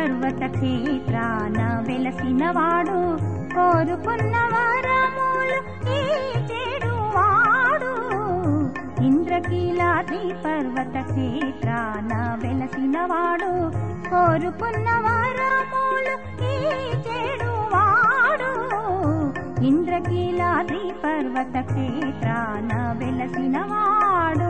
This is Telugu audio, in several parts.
పర్వత క్షేత్రాన వెలసినవాడు కోరుకున్న వరములు ఈ చెడువాడు ఇంద్రకీలాద్రి పర్వత క్షేత్రాన వెలసినవాడు కోరుకున్న వరములు ఈ చెడువాడు ఇంద్రకీలాద్రి పర్వత క్షేత్రాన వెలసినవాడు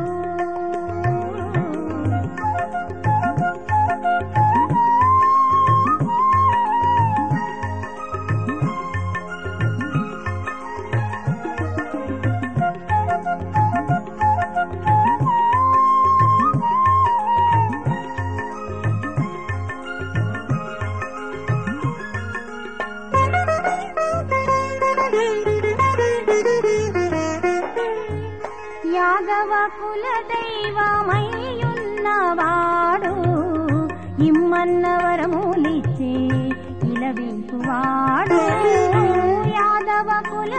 యాదవ కుల దైవమయ్యున్నవాడు ఇమ్మన్న వరములిచ్చే ఇలవింపువాడు యాదవ కుల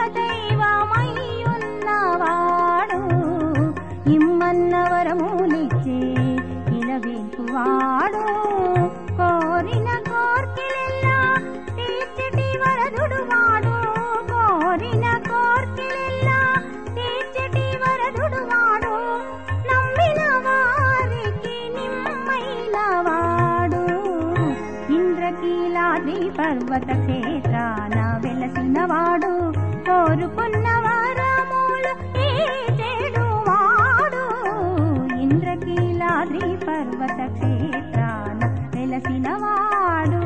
దైవమయ్యున్నవాడు ఇమ్మన్న వరములిచ్చే ఇలవింపువాడు కోరిన కోర్కెలెల్లా తీర్చటి వరదుడు వాడు కోరిన కోర్కెలెల్లా తీర్చటి వరదుడు వాడు నమ్మిన వారికి నిమ్మైన వాడు ఇంద్రకీలాది పర్వత క్షేత్రాన వెలసిన వాడు కోరుకున్న వరములు ఈ చెడు వాడు ఇంద్రకీలాద్రి పర్వత క్షేత్రాన వెలసిన వాడు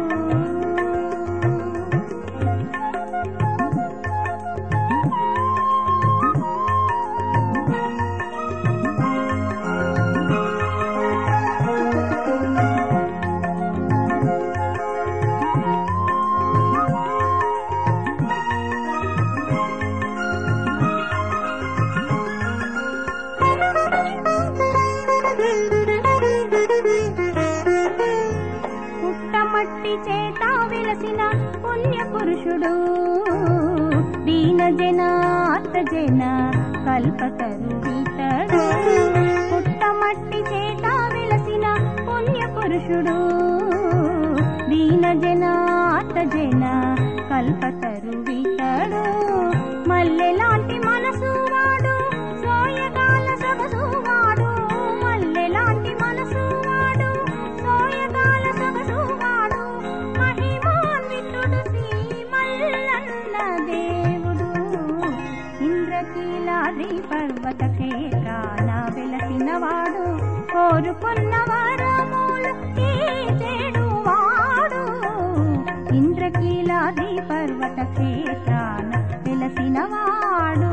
పుట్టమట్టి చేత వెలసిన పుణ్య పురుషుడు దీన జనాత జన కల్పతరు ఇతడు పుట్టమట్టి చేత వెలసిన పుణ్య పురుషుడు దీన జనాత జన కల్పతరు ఇతడు మల్లెలాంటి మనసు వాడు సోయగాల సొగసు వాడు మల్లెలాంటి మనసు వాడు సోయగాల సొగసు వాడు మహిమాన్వితుడు శ్రీ మల్లన్న దేవుడు ఇంద్రకీలాద్రి పర్వత క్షేత్రాన వెలసినవాడు కోరుకున్న వరములు ఈ చెడు వాడు ఇంద్రకీలాద్రి పర్వత క్షేత్రాన వెలసినవాడు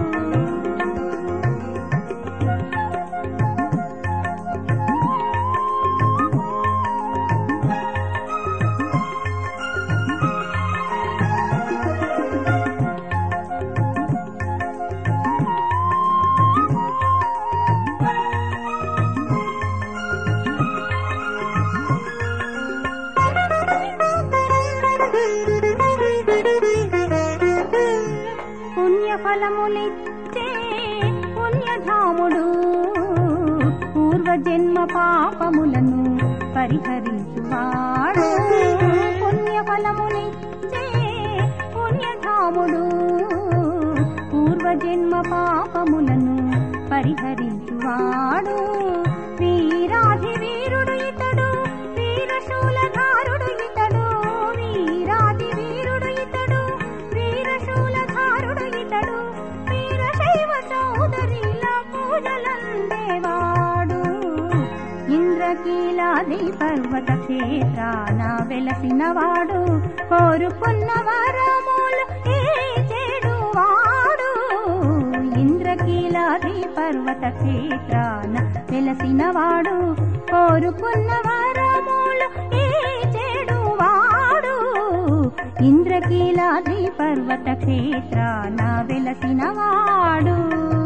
పుణ్యఫలములిచ్చే పుణ్యధాముడు పూర్వజన్మ పాపములను పరిహరించువాడు పుణ్యఫలములిచ్చే పుణ్యధాముడు పూర్వజన్మ పాపములను పరిహరించువాడు వీరాధి వీరుడు ఇతడు వీరశూలధారుడు ఇతడు వీరాధి వీరుడు ఇతడు వీరశూలధారుడు ఇతడు వీరశైవ సోదరిల పూజలందేవాడు ఇంద్రకీలాది పర్వత క్షేత్రాన వెలసినవాడు కోరుకున్న వరములు ఈ చెడు వాడు ఇంద్రకీలాది పర్వత క్షేత్రాన వెలసినవాడు కోరుకున్న వరములు ఈ చెడు వాడు ఇంద్రకీలాద్రి పర్వత క్షేత్రాన వెలసినవాడు